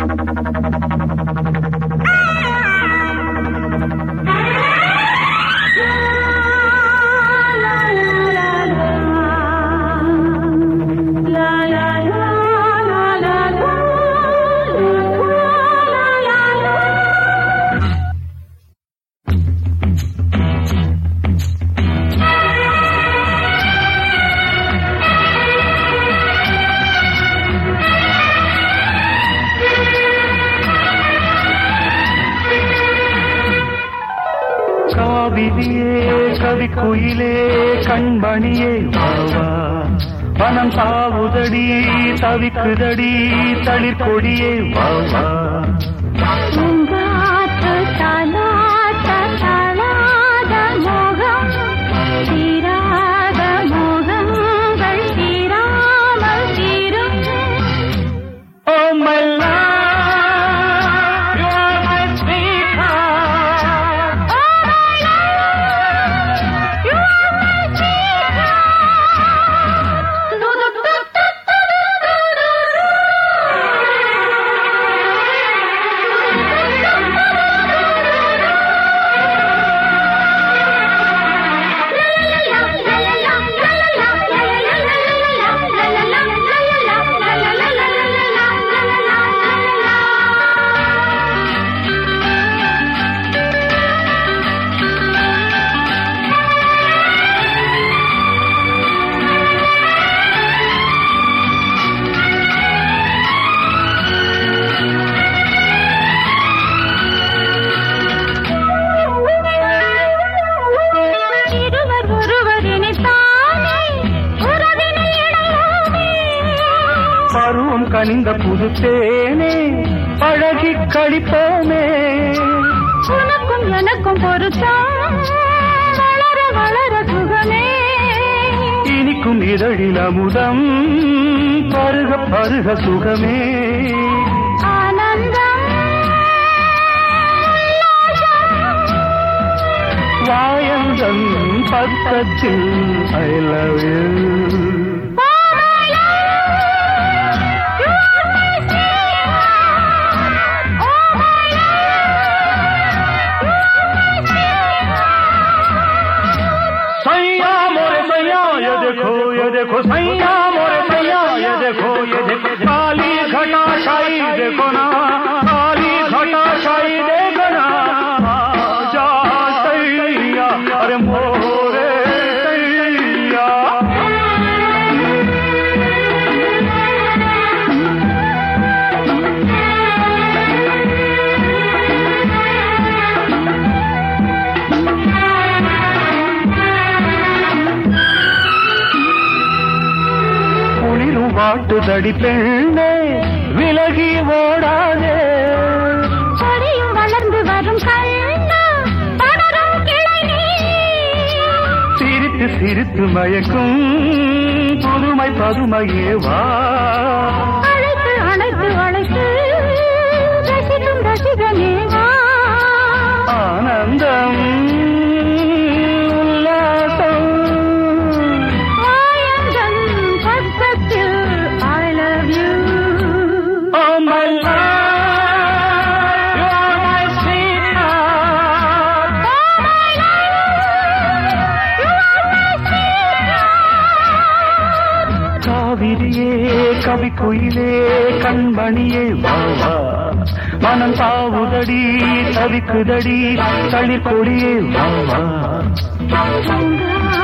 காவிரியே கவி குயிலே கண்மணியே வாவா வனம் சாவுதடி தவிக்குதடி தளிர் கொடியே வாவா பூங்காற்று தாலாட்ட தாளாத மோகம் தீராத மோகங்கள் தீராமல் தீரும் Oh my love, you are my sweetheart. இருவர் ஒருவர் இணைத்தானே உறவினை இணையாமே பருவம் கனிந்த புது தேனே பழகி கழிப்போமே உனக்கும் எனக்கும் பொருத்தம் வளர வளர சுகமே இனிக்கும் இதழில் அமுதம் பருக பருக சுகமே ஆனந்தம் வாயந்தன் பக்கத்தில் ஐ லவ் யூ सैया मोरे सैया ये देखो ये देखो सैया मोरे सैया ये देखो ये देखो काली घटा छाई देखो ना काली घटा छाई देखो ना जा सैया अरे मोरे सैया குளிரும் வாட்டுதடி பெண்ணே விலகி ஓடாதே கொடியும் வளர்ந்து வரும் கண்ணா படரும் கிளை நீ சிரித்து சிரித்து மயக்கும் புதுமை பதுமையே வா அழைத்து அழைத்து அழைத்து ரசிக்கும் ரசிகனே வா ஆனந்தம் உல்லாசம் ஆயந்தன் பக்கத்தில் I love you Oh my love, you are my sweetheart. காவிரியே கவி குயிலே கண்மணியே வாவா மனம் சாவுதடி தவிக்குதடி தளிர் கொடியே வாவா பூங்கா